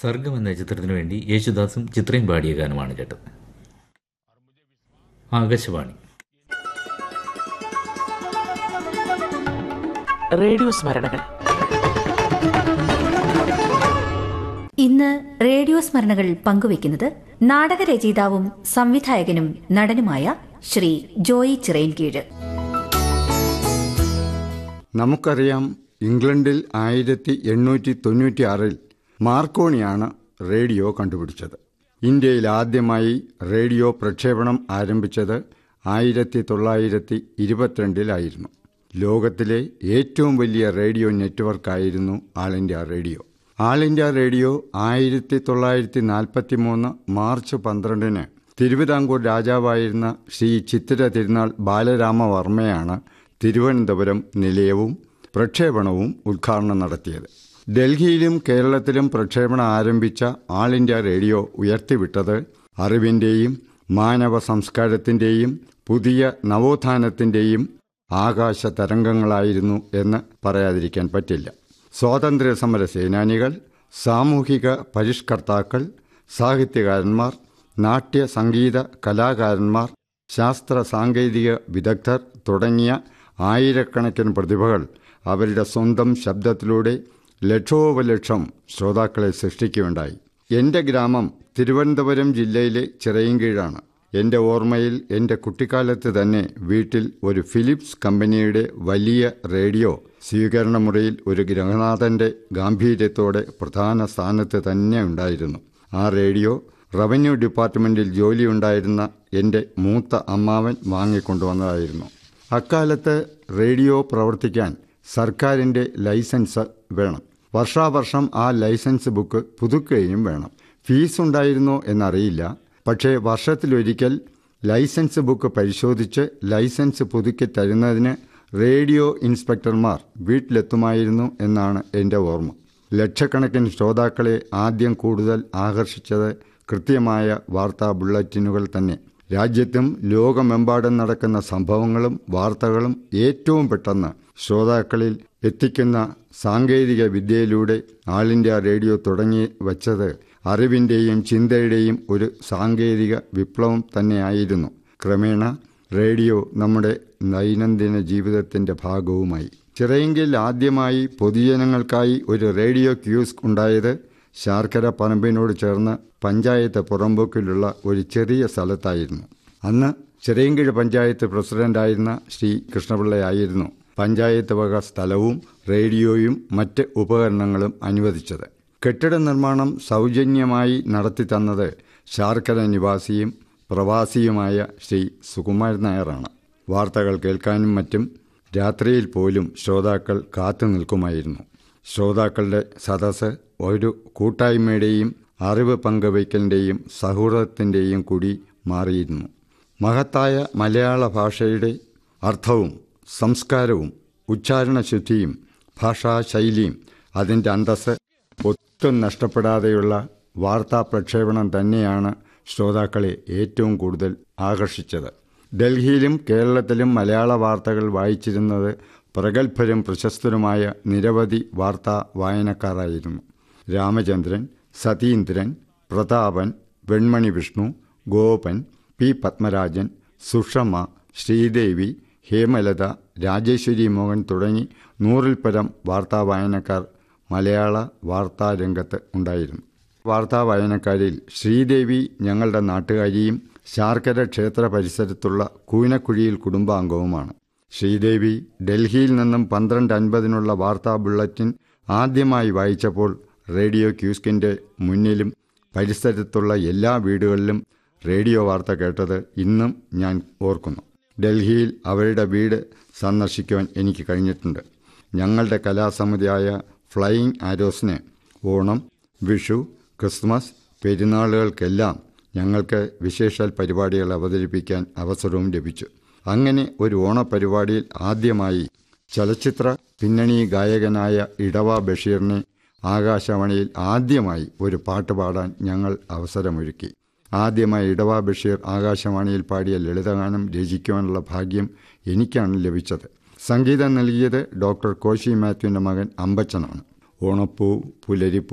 സർഗം എന്ന ചിത്രത്തിനു വേണ്ടി യേശുദാസും ചിത്രയും പാടിയ ഗാനമാണ് കേട്ടത് ആകാശവാണി റേഡിയോ സ്മരണകൾ ഇന്ന് റേഡിയോ സ്മരണകൾ പങ്കുവയ്ക്കുന്നത് നാടകരചയിതാവും സംവിധായകനും നടനുമായ ശ്രീ ജോയി ചിറയൻകീഴ് നമുക്കറിയാം ഇംഗ്ലണ്ടിൽ ആയിരത്തി എണ്ണൂറ്റി തൊണ്ണൂറ്റിയാറിൽ മാർക്കോണിയാണ് റേഡിയോ കണ്ടുപിടിച്ചത് ഇന്ത്യയിൽ ആദ്യമായി റേഡിയോ പ്രക്ഷേപണം ആരംഭിച്ചത് ആയിരത്തി തൊള്ളായിരത്തി ഇരുപത്തിരണ്ടിലായിരുന്നു ലോകത്തിലെ ഏറ്റവും വലിയ റേഡിയോ നെറ്റ്വർക്കായിരുന്നു all India radio all India radio ആയിരത്തി തൊള്ളായിരത്തി നാൽപ്പത്തി മൂന്ന് മാർച്ച് പന്ത്രണ്ടിന് തിരുവിതാംകൂർ രാജാവായിരുന്ന ശ്രീ ചിത്തിര തിരുനാൾ ബാലരാമവർമ്മയാണ് തിരുവനന്തപുരം നിലയവും പ്രക്ഷേപണവും ഉദ്ഘാടനം നടത്തിയത് ഡൽഹിയിലും കേരളത്തിലും പ്രക്ഷേപണം ആരംഭിച്ച ആൾ ഇന്ത്യ റേഡിയോ ഉയർത്തിവിട്ടത് അറിവിന്റെയും മാനവ സംസ്കാരത്തിന്റെയും പുതിയ നവോത്ഥാനത്തിന്റെയും ആകാശ തരംഗങ്ങളായിരുന്നു എന്ന് പറയാതിരിക്കാൻ പറ്റില്ല സ്വാതന്ത്ര്യ സമര സേനാനികൾ സാമൂഹിക പരിഷ്കർത്താക്കൾ സാഹിത്യകാരന്മാർ നാട്യ സംഗീത കലാകാരന്മാർ ശാസ്ത്ര സാങ്കേതിക വിദഗ്ധർ തുടങ്ങിയ ആയിരക്കണക്കിന് പ്രതിഭകൾ അവരുടെ സ്വന്തം ശബ്ദത്തിലൂടെ ലക്ഷോപലക്ഷം ശ്രോതാക്കളെ സൃഷ്ടിക്കുകയുണ്ടായി എന്റെ ഗ്രാമം തിരുവനന്തപുരം ജില്ലയിലെ ചിറയൻകീഴാണ് എന്റെ ഓർമ്മയിൽ എന്റെ കുട്ടിക്കാലത്ത് തന്നെ വീട്ടിൽ ഒരു ഫിലിപ്സ് കമ്പനിയുടെ വലിയ റേഡിയോ സ്വീകരണ മുറിയിൽ ഒരു ഗൃഹനാഥന്റെ ഗാംഭീര്യത്തോടെ പ്രധാന സ്ഥാനത്ത് തന്നെ ഉണ്ടായിരുന്നു ആ റേഡിയോ റവന്യൂ ഡിപ്പാർട്ട്മെന്റിൽ ജോലിയുണ്ടായിരുന്ന എന്റെ മൂത്ത അമ്മാവൻ വാങ്ങിക്കൊണ്ടുവന്നതായിരുന്നു അക്കാലത്ത് റേഡിയോ പ്രവർത്തിക്കാൻ സർക്കാരിന്റെ ലൈസൻസ് വേണം വർഷാവർഷം ആ ലൈസൻസ് ബുക്ക് പുതുക്കുകയും വേണം ഫീസ് ഉണ്ടായിരുന്നോ എന്നറിയില്ല പക്ഷേ വർഷത്തിലൊരിക്കൽ ലൈസൻസ് ബുക്ക് പരിശോധിച്ച് ലൈസൻസ് പുതുക്കി തരുന്നതിന് റേഡിയോ ഇൻസ്പെക്ടർമാർ വീട്ടിലെത്തുമായിരുന്നു എന്നാണ് എൻ്റെ ഓർമ്മ ലക്ഷക്കണക്കിന് ശ്രോതാക്കളെ ആദ്യം കൂടുതൽ ആകർഷിച്ചത് കൃത്യമായ വാർത്താ ബുള്ളറ്റിനുകൾ തന്നെ രാജ്യത്തും ലോകമെമ്പാടും നടക്കുന്ന സംഭവങ്ങളും വാർത്തകളും ഏറ്റവും പെട്ടെന്ന് ശ്രോതാക്കളിൽ എത്തിക്കുന്ന സാങ്കേതിക വിദ്യയിലൂടെ ആൾ ഇന്ത്യ റേഡിയോ തുടങ്ങി വച്ചത് അറിവിന്റെയും ചിന്തയുടെയും ഒരു സാങ്കേതിക വിപ്ലവം തന്നെയായിരുന്നു ക്രമേണ റേഡിയോ നമ്മുടെ ദൈനംദിന ജീവിതത്തിന്റെ ഭാഗവുമായി ചിറയെങ്കിൽ ആദ്യമായി പൊതുജനങ്ങൾക്കായി ഒരു റേഡിയോ ക്യൂസ്ക് ഉണ്ടായത് ശാർക്കര പറമ്പിനോട് ചേർന്ന് പഞ്ചായത്ത് പുറമ്പോക്കിലുള്ള ഒരു ചെറിയ സ്ഥലത്തായിരുന്നു അന്ന് ചിറയൻകീഴ് പഞ്ചായത്ത് പ്രസിഡന്റായിരുന്ന ശ്രീ കൃഷ്ണപിള്ളയായിരുന്നു പഞ്ചായത്ത് വക സ്ഥലവും റേഡിയോയും മറ്റ് ഉപകരണങ്ങളും അനുവദിച്ചത് കെട്ടിട നിർമ്മാണം സൗജന്യമായി നടത്തി തന്നത് ശാർക്കര നിവാസിയും പ്രവാസിയുമായ ശ്രീ സുകുമാരൻ നായരാണ് വാർത്തകൾ കേൾക്കാനും മറ്റും രാത്രിയിൽ പോലും ശ്രോതാക്കൾ കാത്തു നിൽക്കുമായിരുന്നു ശ്രോതാക്കളുടെ സദസ്സ് ഒരു കൂട്ടായ്മയുടെയും അറിവ് പങ്കുവയ്ക്കലിൻ്റെയും സൗഹൃദത്തിൻ്റെയും കൂടി മാറിയിരുന്നു മഹത്തായ മലയാള ഭാഷയുടെ അർത്ഥവും സംസ്കാരവും ഉച്ചാരണശുദ്ധിയും ഭാഷാശൈലിയും അതിൻ്റെ അന്തസ് ഒട്ടും നഷ്ടപ്പെടാതെയുള്ള വാർത്താ പ്രക്ഷേപണം തന്നെയാണ് ശ്രോതാക്കളെ ഏറ്റവും കൂടുതൽ ആകർഷിച്ചത് ഡൽഹിയിലും കേരളത്തിലും മലയാള വാർത്തകൾ വായിച്ചിരുന്നത് പ്രഗത്ഭരും പ്രശസ്തരുമായ നിരവധി വാർത്താ വായനക്കാരായിരുന്നു രാമചന്ദ്രൻ സതീന്ദ്രൻ പ്രതാപൻ വെൺമണി വിഷ്ണു ഗോപൻ പി പത്മരാജൻ സുഷമ ശ്രീദേവി ഹേമലത രാജേശ്വരി മോഹൻ തുടങ്ങി നൂറിൽ പരം വാർത്താ വായനക്കാർ മലയാള വാർത്താ രംഗത്ത് ഉണ്ടായിരുന്നു വാർത്താ വായനക്കാരിൽ ശ്രീദേവി ഞങ്ങളുടെ നാട്ടുകാരിയും ശാർക്കര ക്ഷേത്ര പരിസരത്തുള്ള കൂനക്കുഴിയിൽ കുടുംബാംഗവുമാണ് ശ്രീദേവി ഡൽഹിയിൽ നിന്നും പന്ത്രണ്ട് അൻപതിനുള്ള വാർത്താ ബുള്ളറ്റിൻ ആദ്യമായി വായിച്ചപ്പോൾ റേഡിയോ ക്യൂസ്കിന്റെ മുന്നിലും പരിസരത്തുള്ള എല്ലാ വീടുകളിലും റേഡിയോ വാർത്ത കേട്ടത് ഇന്നും ഞാൻ ഓർക്കുന്നു ഡൽഹിയിൽ അവരുടെ വീട് സന്ദർശിക്കുവാൻ എനിക്ക് കഴിഞ്ഞിട്ടുണ്ട് ഞങ്ങളുടെ കലാസമിതിയായ ഫ്ലൈയിങ് ആരോസിന് ഓണം വിഷു ക്രിസ്മസ് പെരുന്നാളുകൾക്കെല്ലാം ഞങ്ങൾക്ക് വിശേഷാൽ പരിപാടികൾ അവതരിപ്പിക്കാൻ അവസരവും ലഭിച്ചു അങ്ങനെ ഒരു ഓണപരിപാടിയിൽ ആദ്യമായി ചലച്ചിത്ര പിന്നണി ഗായകനായ ഇടവ ബഷീറിനെ ആകാശവാണിയിൽ ആദ്യമായി ഒരു പാട്ട് പാടാൻ ഞങ്ങൾ അവസരമൊരുക്കി ആദ്യമായി ഇടവ ബഷീർ ആകാശവാണിയിൽ പാടിയ ലളിതഗാനം രചിക്കുവാനുള്ള ഭാഗ്യം എനിക്കാണ് ലഭിച്ചത് സംഗീതം നൽകിയത് ഡോക്ടർ കോശി മാത്യുവിന്റെ മകൻ അമ്പച്ചനാണ് ഓണപ്പൂ പുലരിപ്പൂ